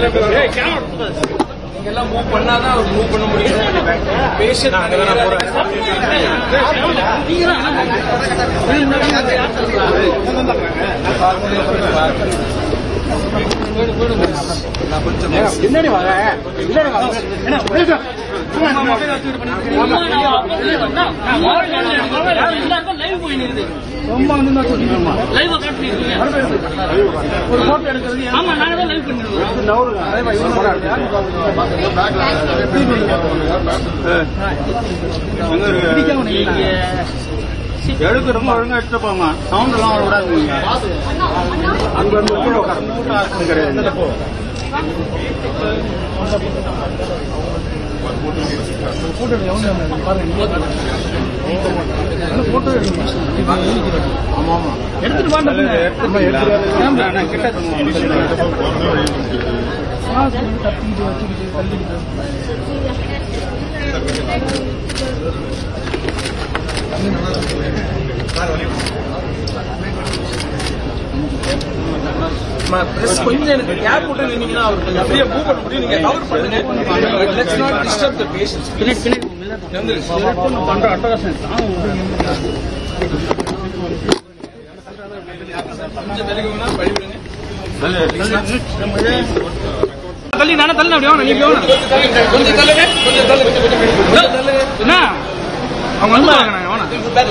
நீங்க எல்லாம் மூவ் பண்ணாதான் அவர் மூவ் பண்ண முடியும் பேஷண்ட் பின்னாடி வாங்க பின்னாடி வாங்க ரொம்ப வந்து நான் சொல்லிடுமா ஒரு போட்டோ எடுக்கிறது ஆமா நாங்க தான் லைவ் பண்ணிருக்கோம் நவருங்க அதே மாதிரி இவங்க போனா எடுத்து ரொம்ப ஒழுங்கா எடுத்து போங்க சவுண்ட் எல்லாம் விடாதீங்க அங்க வந்து கூட உட்காருங்க கிடையாது எடுத்துட்டு வாங்க கிட்ட தப்பிக்கிட்டு வச்சுக்கிட்டு தள்ளிக்கிட்டு பிரஸ் கொஞ்சம் எனக்கு கேப் விட்டு நின்னீங்கன்னா அவர் கொஞ்சம் அப்படியே மூவ் பண்ண முடியும் நீங்க கவர் பண்ணுங்க let's not disturb the patients பண்ற அட்டகாசம் கொஞ்சம் விலகி வேணா வழி விடுங்க தள்ளி நானே தள்ளி அப்படியே வாங்க, நீங்க வாங்க. கொஞ்சம் தள்ளுங்க கொஞ்சம் தள்ளுங்க கொஞ்சம் தள்ளுங்க என்ன அவங்க வந்து வாங்க நாங்க வாங்க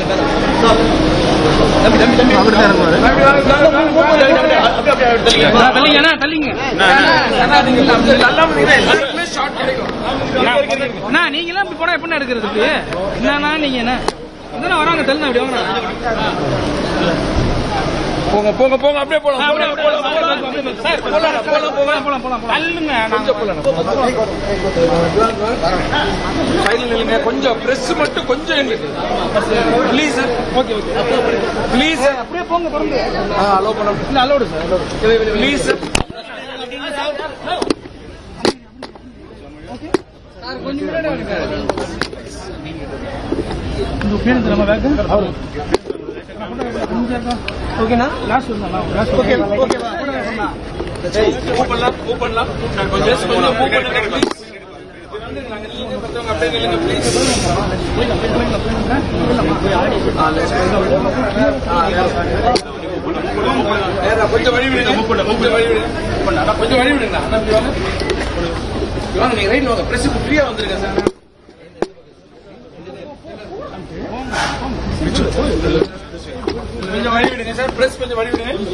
நான் தள்ளிங்க அண்ணா, தள்ளிங்க எல்லாருக்குமே ஷார்ட் கிடைக்கும் அண்ணா நீங்க எல்லாம் இப்படி போனா எப்படி எடுக்கிறதுக்கு என்னன்னா நீங்க என்ன இதானே வராங்க தள்ளுங்க அப்படி வாங்க போங்க போங்க போங்க அப்படியே போலாம் அப்படியே, அப்படியே, அப்படியே, அப்படியே, அப்படியே. சார், போலாம், போலாம், போலாம், போலாம், போலாம், போலாம். தள்ளுங்க, கொஞ்சம் போலாம் சைடில் நில்லுங்க கொஞ்சம் பிரஸ் மட்டும் கொஞ்சம் எங்களுக்கு ப்ளீஸ் ஓகே ஓகே ப்ளீஸ் அப்படியே போங்க தொடர்ந்து அலோ பண்ண இல்ல அலோடு சார் அலோடு ப்ளீஸ் கொஞ்சம் முன்னாடி வாங்க இந்த பேருந்து நம்ம பேக் அவரு ஓகேண்ணா லாஸ்ட் வந்தா லாஸ்ட் ஓகே ஓகே மூவ் பண்ணலாம் மூவ் பண்ணலாம் கொஞ்சம் just கொஞ்சம் மூவ் பண்ணுங்க ப்ளீஸ் நாங்க நில்லுங்க மத்தவங்க அப்படியே நில்லுங்க ப்ளீஸ் கொஞ்சம் வழி விடுங்க கொஞ்சம் வழி விடுங்க கொஞ்சம் வழி விடுங்க அண்ணா இப்படி வாங்க இப்படி வாங்க நீங்க ரைட்ல வாங்க பிரஸ் ஃப்ரீயா வந்துருங்க சார் கொஞ்சம் வழி விடுங்க சார் பிரஸ் கொஞ்சம் வழி விடுங்க